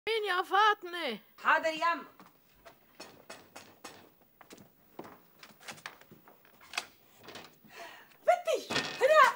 مين يا فاطمة؟ حاضر يما بنتي هنا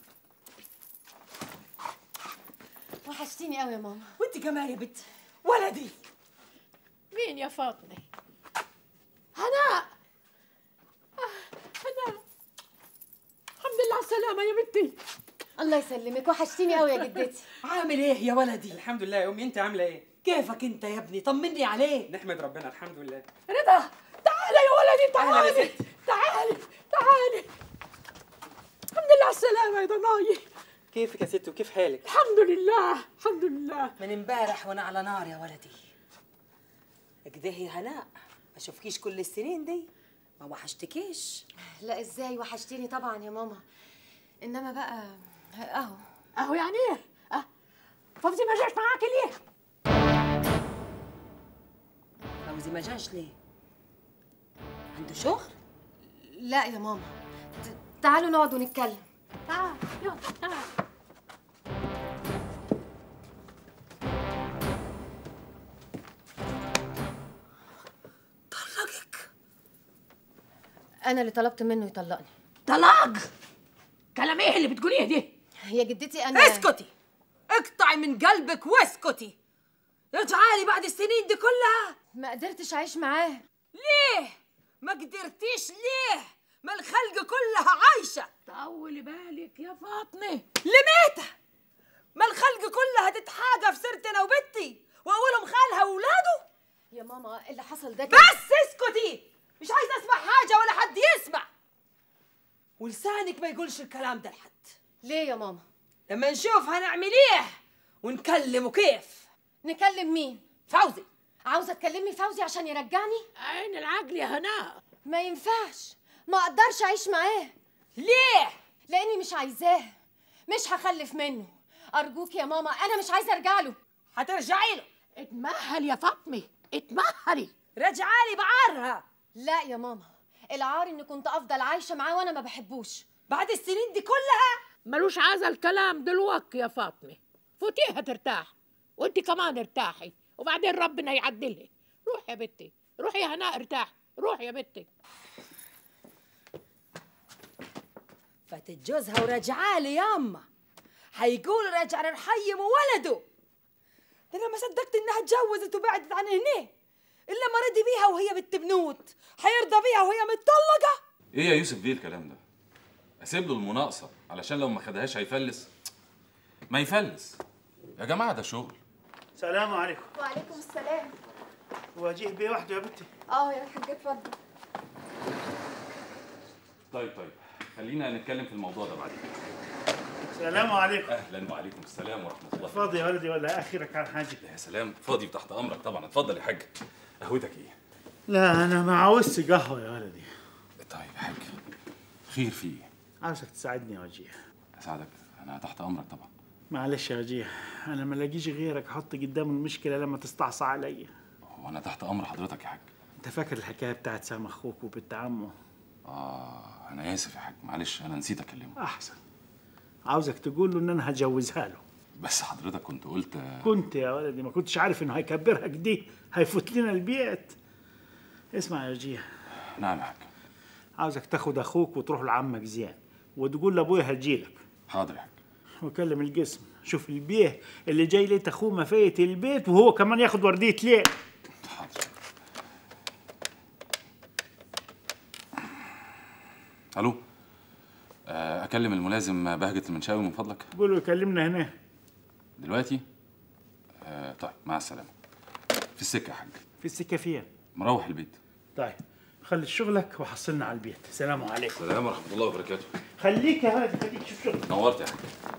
وحشتيني قوي يا ماما وانت كمان يا بنتي ولدي مين يا فاطمة؟ هناء آه، هناء الحمد لله على السلامة يا بنتي الله يسلمك وحشتيني قوي يا جدتي عامل ايه يا ولدي الحمد لله يا امي انت عامله ايه كيفك انت يا ابني طمني عليك نحمد ربنا الحمد لله رضا تعالي يا ولدي أهلا يا تعالي ستي. تعالي تعالي الحمد لله على السلامة يا ضناي كيفك يا ست وكيف حالك الحمد لله الحمد لله من امبارح وانا على نار يا ولدي كده يا هناء ما اشوفكيش كل السنين دي ما وحشتكيش لا ازاي وحشتيني طبعا يا ماما انما بقى اهو اهو يعني ايه؟ اه فوزي ما جاش معاكي ليه؟ فوزي ما جاش ليه عنده شغل لا يا ماما ت- تعالوا نقعد ونتكلم تعال يلا تعال طلقك انا اللي طلبت منه يطلقني طلاق كلام ايه اللي بتقوليه دي؟ يا جدتي انا اسكتي اقطعي من قلبك واسكتي ارجعالي بعد السنين دي كلها ما قدرتش اعيش معاه ليه ما قدرتيش ليه ما الخلق كلها عايشة طولي بالك يا فاطمة لميتة ما الخلق كلها تتحاجى في سيرتنا وبنتي واقولهم خالها واولاده يا ماما اللي حصل ده كان- بس اسكتي مش عايزة اسمع حاجة ولا حد يسمع ولسانك ما يقولش الكلام ده لحد ليه يا ماما لما نشوف هنعمل ايه ونكلمه كيف نكلم مين فوزي عاوزه تكلمي فوزي عشان يرجعني عين العقل يا هناء ما ينفعش ما اقدرش اعيش معاه ليه لاني مش عايزاه مش هخلف منه ارجوك يا ماما انا مش عايزه ارجع له هترجعي له اتمهل يا فاطمة اتمهلي رجعالي بعارها لا يا ماما العار اني كنت افضل عايشه معاه وانا ما بحبوش بعد السنين دي كلها ملوش عايزة الكلام دلوقتي يا فاطمة فوتيها ترتاح وانت كمان ارتاحي وبعدين ربنا يعدلها روح يا بنتي روحي يا هناء ارتاح روح يا بنتي فاتت جوزها ورجعالي ياما هيقول رجع للحي وولده ده انا ما صدقت انها اتجوزت وبعدت عن هنا الا ما رضي بيها وهي بنت بنوت هيرضى بيها وهي متطلقه ايه يا يوسف ليه الكلام ده؟ اسيب له المناقصه علشان لو ما خدهاش هيفلس ما يفلس يا جماعه ده شغل السلام عليكم وعليكم السلام واجيه بيه وحده يا بنتي اه يا حاج اتفضل طيب طيب خلينا نتكلم في الموضوع ده بعدين السلام عليكم اهلا وعليكم السلام ورحمه الله فاضي يا ولدي ولا اخرك على حاجه يا سلام فاضي تحت امرك طبعا اتفضل يا حاج قهوتك ايه لا انا ما عاوزش قهوه يا ولدي طيب يا حاج خير في ايه عاوزك تساعدني يا وجيه اساعدك انا تحت امرك طبعا معلش يا وجيه انا ما لاقيش غيرك احط قدام المشكله لما تستعصى عليا وانا تحت امر حضرتك يا حاج انت فاكر الحكايه بتاعت سام اخوك وبنت عمه اه انا اسف يا حاج معلش انا نسيت اكلمه احسن عاوزك تقول له ان انا هجوزها له بس حضرتك كنت قلت كنت يا ولدي ما كنتش عارف انه هيكبرها كده هيفوت لنا البيت اسمع يا وجيه نعم يا حاج عاوزك تاخد اخوك وتروح لعمك زيان وتقول لابويا هجيلك حاضر يا حاج وكلم القسم شوف البيه اللي جاي ليت اخوه مفايت البيت وهو كمان ياخد ورديه ليه حاضر الو آه، اكلم الملازم بهجة المنشاوي من فضلك قول له يكلمنا هنا دلوقتي آه طيب مع السلامه في السكه يا حاج في السكه فين مروح البيت طيب خلي شغلك وحصلنا على البيت سلام عليكم السلام ورحمه الله وبركاته خليك يا ولد خليك شوف شغلك نورت يا حاج